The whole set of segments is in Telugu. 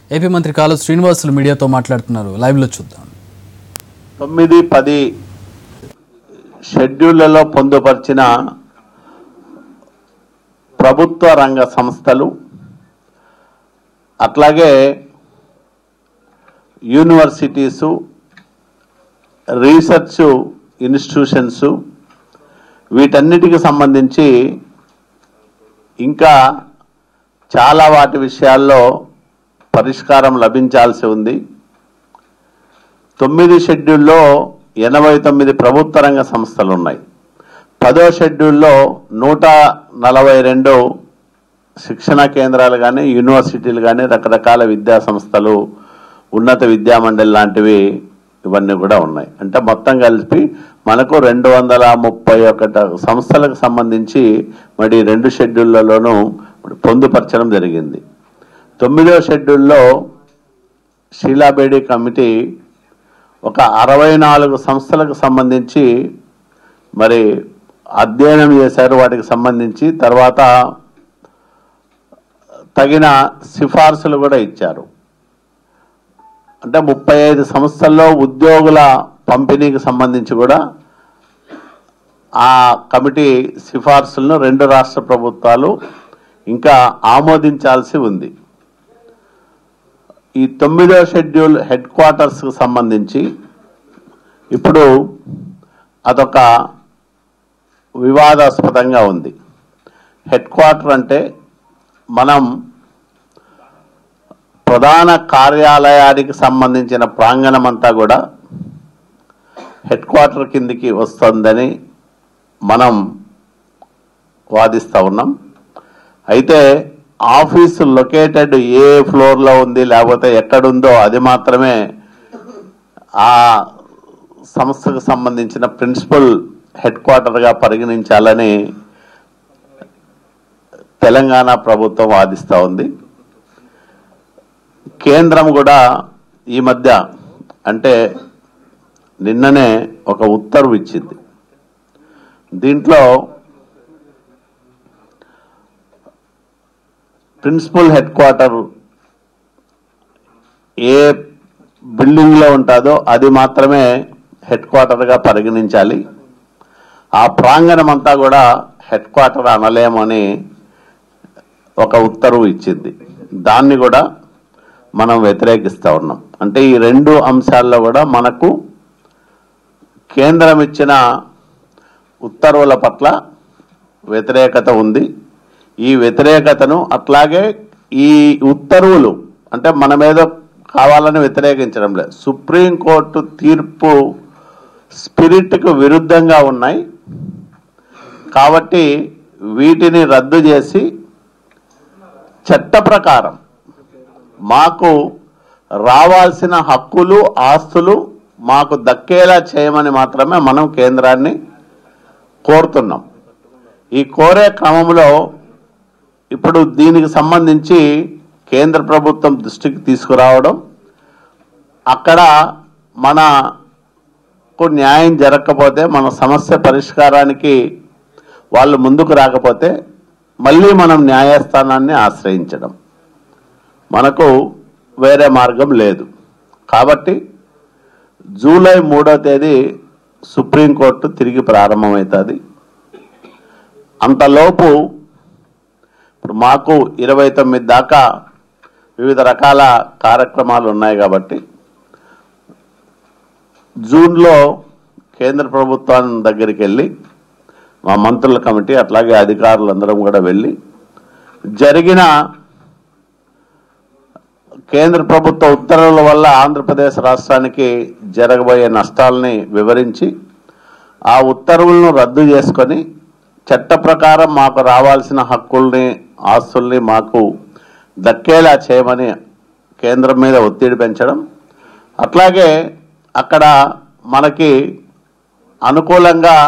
ఏపీ మంత్రి కాలు శ్రీనివాసులు మీడియాతో మాట్లాడుతున్నారు లైవ్లో చూద్దాం తొమ్మిది పది షెడ్యూళ్లలో పొందుపరిచిన ప్రభుత్వ రంగ సంస్థలు అట్లాగే యూనివర్సిటీసు రీసెర్చ్ ఇన్స్టిట్యూషన్స్ వీటన్నిటికి సంబంధించి ఇంకా చాలా వాటి విషయాల్లో పరిష్కారం లభించాల్సి ఉంది తొమ్మిది షెడ్యూల్లో ఎనభై తొమ్మిది ప్రభుత్వ రంగ సంస్థలు ఉన్నాయి పదో షెడ్యూల్లో నూట నలభై రెండు శిక్షణ కేంద్రాలు కానీ యూనివర్సిటీలు కానీ రకరకాల విద్యా సంస్థలు ఉన్నత విద్యా మండలి లాంటివి ఇవన్నీ కూడా ఉన్నాయి అంటే మొత్తం కలిపి మనకు రెండు వందల ముప్పై ఒకటి సంస్థలకు సంబంధించి మరి రెండు షెడ్యూళ్లలోనూ పొందుపరచడం జరిగింది తొమ్మిదో షెడ్యూల్లో షీలాబేడి కమిటీ ఒక అరవై నాలుగు సంస్థలకు సంబంధించి మరి అధ్యయనం చేశారు వాటికి సంబంధించి తర్వాత తగిన సిఫార్సులు కూడా ఇచ్చారు అంటే ముప్పై ఐదు సంస్థల్లో ఉద్యోగుల పంపిణీకి సంబంధించి కూడా ఆ కమిటీ సిఫార్సులను రెండు రాష్ట్ర ప్రభుత్వాలు ఇంకా ఆమోదించాల్సి ఉంది ఈ తొమ్మిదో షెడ్యూల్ హెడ్ క్వార్టర్స్కి సంబంధించి ఇప్పుడు అదొక వివాదాస్పదంగా ఉంది హెడ్ క్వార్టర్ అంటే మనం ప్రధాన కార్యాలయానికి సంబంధించిన ప్రాంగణం అంతా కూడా హెడ్ క్వార్టర్ కిందికి వస్తుందని మనం వాదిస్తూ ఉన్నాం అయితే ఆఫీసు లొకేటెడ్ ఏ ఫ్లోర్లో ఉంది లేకపోతే ఎక్కడుందో అది మాత్రమే ఆ సంస్థకు సంబంధించిన ప్రిన్సిపల్ హెడ్ క్వార్టర్గా పరిగణించాలని తెలంగాణ ప్రభుత్వం వాదిస్తూ ఉంది కేంద్రం కూడా ఈ మధ్య అంటే నిన్ననే ఒక ఉత్తర్వు ఇచ్చింది దీంట్లో ప్రిన్సిపల్ హెడ్ క్వార్టర్ ఏ బిల్డింగ్లో ఉంటుందో అది మాత్రమే హెడ్ క్వార్టర్గా పరిగణించాలి ఆ ప్రాంగణం అంతా కూడా హెడ్ క్వార్టర్ అనలేమని ఒక ఉత్తర్వు ఇచ్చింది దాన్ని కూడా మనం వ్యతిరేకిస్తూ ఉన్నాం అంటే ఈ రెండు అంశాల్లో కూడా మనకు కేంద్రం ఇచ్చిన ఉత్తర్వుల పట్ల వ్యతిరేకత ఉంది ఈ వ్యతిరేకతను అట్లాగే ఈ ఉత్తర్వులు అంటే మన మీద కావాలని వ్యతిరేకించడం లేదు సుప్రీంకోర్టు తీర్పు స్పిరిట్కు విరుద్ధంగా ఉన్నాయి కాబట్టి వీటిని రద్దు చేసి చట్ట ప్రకారం మాకు రావాల్సిన హక్కులు ఆస్తులు మాకు దక్కేలా చేయమని మాత్రమే మనం కేంద్రాన్ని కోరుతున్నాం ఈ కోరే క్రమంలో ఇప్పుడు దీనికి సంబంధించి కేంద్ర ప్రభుత్వం దృష్టికి తీసుకురావడం అక్కడ మనకు న్యాయం జరగకపోతే మన సమస్య పరిష్కారానికి వాళ్ళు ముందుకు రాకపోతే మళ్ళీ మనం న్యాయస్థానాన్ని ఆశ్రయించడం మనకు వేరే మార్గం లేదు కాబట్టి జూలై మూడో తేదీ సుప్రీంకోర్టు తిరిగి ప్రారంభమవుతుంది అంతలోపు ఇప్పుడు మాకు ఇరవై తొమ్మిది దాకా వివిధ రకాల కార్యక్రమాలు ఉన్నాయి కాబట్టి జూన్లో కేంద్ర ప్రభుత్వం దగ్గరికి వెళ్ళి మా మంత్రుల కమిటీ అట్లాగే అధికారులందరం కూడా వెళ్ళి జరిగిన కేంద్ర ప్రభుత్వ ఉత్తర్వుల వల్ల ఆంధ్రప్రదేశ్ రాష్ట్రానికి జరగబోయే నష్టాలని వివరించి ఆ ఉత్తర్వులను రద్దు చేసుకొని చట్ట ప్రకారం మాకు రావాల్సిన హక్కుల్ని ఆస్తుల్ని మాకు దక్కేలా చేయమని కేంద్రం మీద ఒత్తిడి పెంచడం అట్లాగే అక్కడ మనకి అనుకూలంగా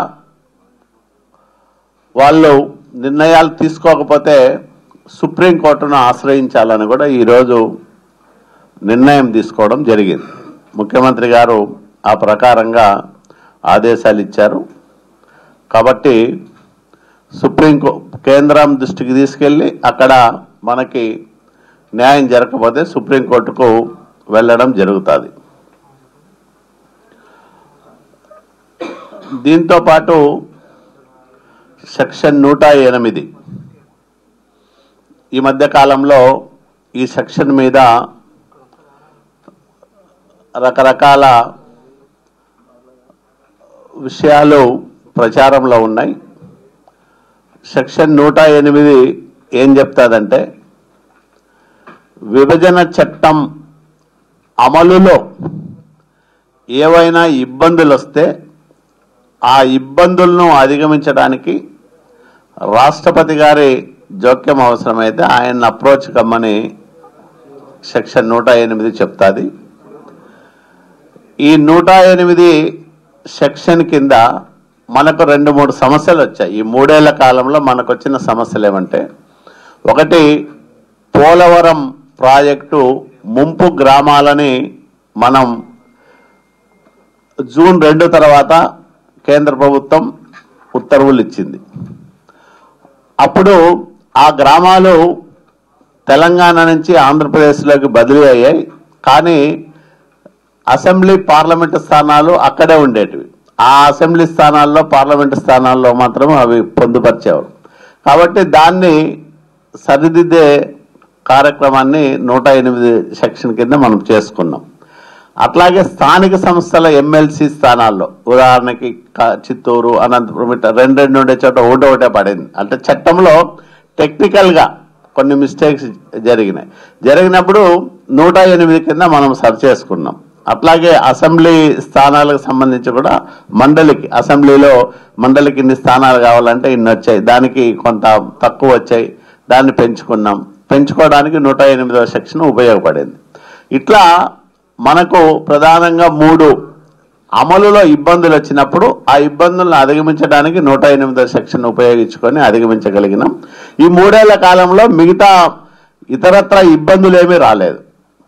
వాళ్ళు నిర్ణయాలు తీసుకోకపోతే సుప్రీంకోర్టును ఆశ్రయించాలని కూడా ఈరోజు నిర్ణయం తీసుకోవడం జరిగింది ముఖ్యమంత్రి గారు ఆ ప్రకారంగా ఆదేశాలు ఇచ్చారు కాబట్టి సుప్రీం కో- కేంద్రం దృష్టికి తీసుకెళ్ళి అక్కడ మనకి న్యాయం జరగకపోతే సుప్రీంకోర్టుకు వెళ్ళడం జరుగుతుంది దీంతో పాటు సెక్షన్ నూట ఎనిమిది ఈ మధ్య కాలంలో ఈ సెక్షన్ మీద రకరకాల విషయాలు ప్రచారంలో ఉన్నాయి సెక్షన్ నూట ఎనిమిది ఏం చెప్తాదంటే విభజన చట్టం అమలులో ఏవైనా ఇబ్బందులు వస్తే ఆ ఇబ్బందులను అధిగమించడానికి రాష్ట్రపతి గారి జోక్యం అవసరమైతే ఆయన అప్రోచ్ కమ్మని సెక్షన్ నూట ఎనిమిది చెప్తాది ఈ నూట ఎనిమిది సెక్షన్ కింద మనకు రెండు మూడు సమస్యలు వచ్చాయి ఈ మూడేళ్ల కాలంలో మనకు వచ్చిన సమస్యలు ఏమంటే ఒకటి పోలవరం ప్రాజెక్టు ముంపు గ్రామాలని మనం జూన్ రెండు తర్వాత కేంద్ర ప్రభుత్వం ఉత్తర్వులు ఇచ్చింది అప్పుడు ఆ గ్రామాలు తెలంగాణ నుంచి ఆంధ్రప్రదేశ్లోకి బదిలీ అయ్యాయి కానీ అసెంబ్లీ పార్లమెంటు స్థానాలు అక్కడే ఉండేటివి ఆ అసెంబ్లీ స్థానాల్లో పార్లమెంటు స్థానాల్లో మాత్రం అవి పొందుపరిచేవారు కాబట్టి దాన్ని సరిదిద్దే కార్యక్రమాన్ని నూట ఎనిమిది సెక్షన్ కింద మనం చేసుకున్నాం అట్లాగే స్థానిక సంస్థల ఎమ్మెల్సీ స్థానాల్లో ఉదాహరణకి క- చిత్తూరు అనంతపురం ఇట్లా రెండు రెండు ఉండే చోట ఒకటి ఒకటే పడింది అంటే చట్టంలో టెక్నికల్గా కొన్ని మిస్టేక్స్ జరిగినాయి జరిగినప్పుడు నూట ఎనిమిది కింద మనం సరి చేసుకున్నాం అట్లాగే అసెంబ్లీ స్థానాలకు సంబంధించి కూడా మండలికి అసెంబ్లీలో మండలికి ఇన్ని స్థానాలు కావాలంటే ఇన్ని వచ్చాయి దానికి కొంత తక్కువ వచ్చాయి దాన్ని పెంచుకున్నాం పెంచుకోవడానికి నూట ఎనిమిదవ సెక్షన్ ఉపయోగపడింది ఇట్లా మనకు ప్రధానంగా మూడు అమలులో ఇబ్బందులు వచ్చినప్పుడు ఆ ఇబ్బందులను అధిగమించడానికి నూట ఎనిమిదో సెక్షన్ ఉపయోగించుకొని అధిగమించగలిగినాం ఈ మూడేళ్ల కాలంలో మిగతా ఇతరత్ర ఇబ్బందులు ఏమీ రాలేదు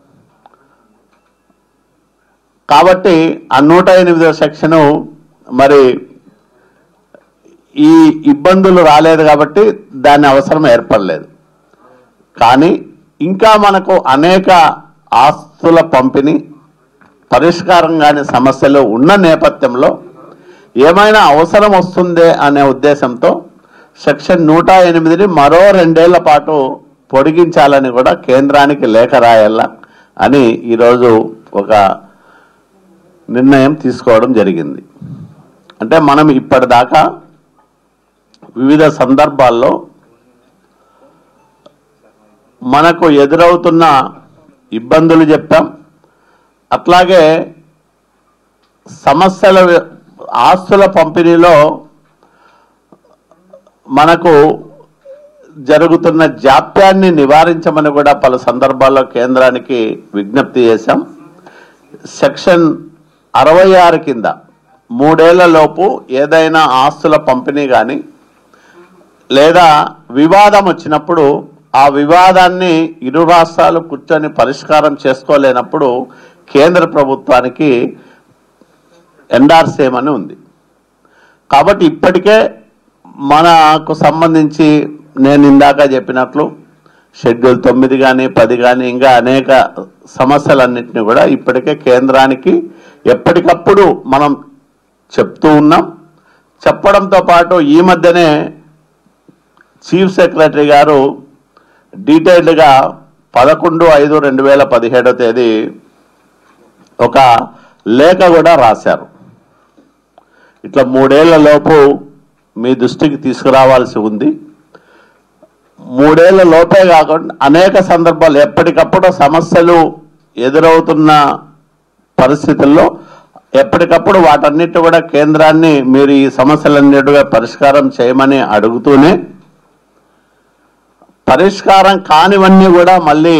కాబట్టి ఆ నూట ఎనిమిదో సెక్షను మరి ఈ ఇబ్బందులు రాలేదు కాబట్టి దాని అవసరం ఏర్పడలేదు కానీ ఇంకా మనకు అనేక ఆస్తుల పంపిణీ పరిష్కారం కాని సమస్యలు ఉన్న నేపథ్యంలో ఏమైనా అవసరం వస్తుందే అనే ఉద్దేశంతో సెక్షన్ నూట ఎనిమిదిని మరో రెండేళ్ల పాటు పొడిగించాలని కూడా కేంద్రానికి లేఖ రాయాల అని ఈరోజు ఒక నిర్ణయం తీసుకోవడం జరిగింది అంటే మనం ఇప్పటిదాకా వివిధ సందర్భాల్లో మనకు ఎదురవుతున్న ఇబ్బందులు చెప్పాం అట్లాగే సమస్యల వి- ఆస్తుల పంపిణీలో మనకు జరుగుతున్న జాప్యాన్ని నివారించమని కూడా పలు సందర్భాల్లో కేంద్రానికి విజ్ఞప్తి చేశాం సెక్షన్ అరవై ఆరు కింద మూడేళ్ల లోపు ఏదైనా ఆస్తుల పంపిణీ కానీ లేదా వివాదం వచ్చినప్పుడు ఆ వివాదాన్ని ఇరు రాష్ట్రాలు కూర్చొని పరిష్కారం చేసుకోలేనప్పుడు కేంద్ర ప్రభుత్వానికి ఎండార్స్ చేయమని ఉంది కాబట్టి ఇప్పటికే మనకు సంబంధించి నేను ఇందాక చెప్పినట్లు షెడ్యూల్ తొమ్మిది కానీ పది కానీ ఇంకా అనేక సమస్యలన్నింటినీ కూడా ఇప్పటికే కేంద్రానికి ఎప్పటికప్పుడు మనం చెప్తూ ఉన్నాం చెప్పడంతో పాటు ఈ మధ్యనే చీఫ్ సెక్రటరీ గారు డీటెయిల్డ్గా పదకొండు ఐదు రెండు వేల పదిహేడో తేదీ ఒక లేఖ కూడా రాశారు ఇట్లా మూడేళ్ల లోపు మీ దృష్టికి తీసుకురావాల్సి ఉంది మూడేళ్ల లోపే కాకుండా అనేక సందర్భాలు ఎప్పటికప్పుడు సమస్యలు ఎదురవుతున్న పరిస్థితుల్లో ఎప్పటికప్పుడు వాటన్నిటి కూడా కేంద్రాన్ని మీరు ఈ సమస్యలన్నిటిగా పరిష్కారం చేయమని అడుగుతూనే పరిష్కారం కానివన్నీ కూడా మళ్ళీ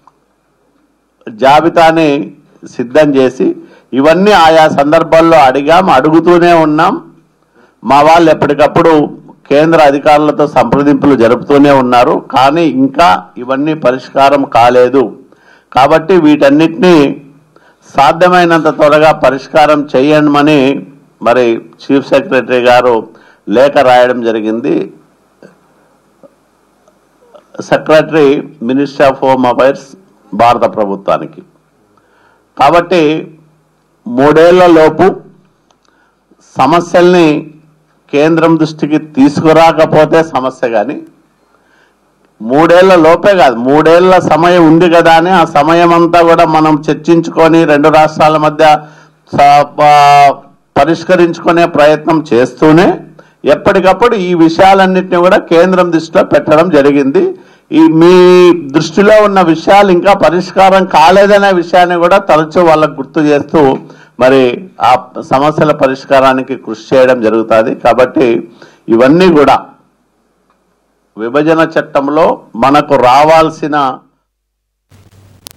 జాబితాని సిద్ధం చేసి ఇవన్నీ ఆయా సందర్భాల్లో అడిగాం అడుగుతూనే ఉన్నాం మా వాళ్ళు ఎప్పటికప్పుడు కేంద్ర అధికారులతో సంప్రదింపులు జరుపుతూనే ఉన్నారు కానీ ఇంకా ఇవన్నీ పరిష్కారం కాలేదు కాబట్టి వీటన్నిటినీ సాధ్యమైనంత త్వరగా పరిష్కారం చేయమని మరి చీఫ్ సెక్రటరీ గారు లేఖ రాయడం జరిగింది secretary ministry of home affairs భారత ప్రభుత్వానికి కాబట్టి మూడేళ్ల లోపు సమస్యల్ని కేంద్రం దృష్టికి తీసుకురాకపోతే సమస్య కానీ మూడేళ్ల లోపే కాదు మూడేళ్ల సమయం ఉంది కదా అని ఆ సమయం అంతా కూడా మనం చర్చించుకొని రెండు రాష్ట్రాల మధ్య స- ప- పరిష్కరించుకునే ప్రయత్నం చేస్తూనే ఎప్పటికప్పుడు ఈ విషయాలన్నింటినీ కూడా కేంద్రం దృష్టిలో పెట్టడం జరిగింది ఈ మీ దృష్టిలో ఉన్న విషయాలు ఇంకా పరిష్కారం కాలేదనే విషయాన్ని కూడా తరచూ వాళ్ళకు గుర్తు చేస్తూ మరి ఆ సమస్యల పరిష్కారానికి కృషి చేయడం జరుగుతుంది కాబట్టి ఇవన్నీ కూడా విభజన చట్టంలో మనకు రావాల్సిన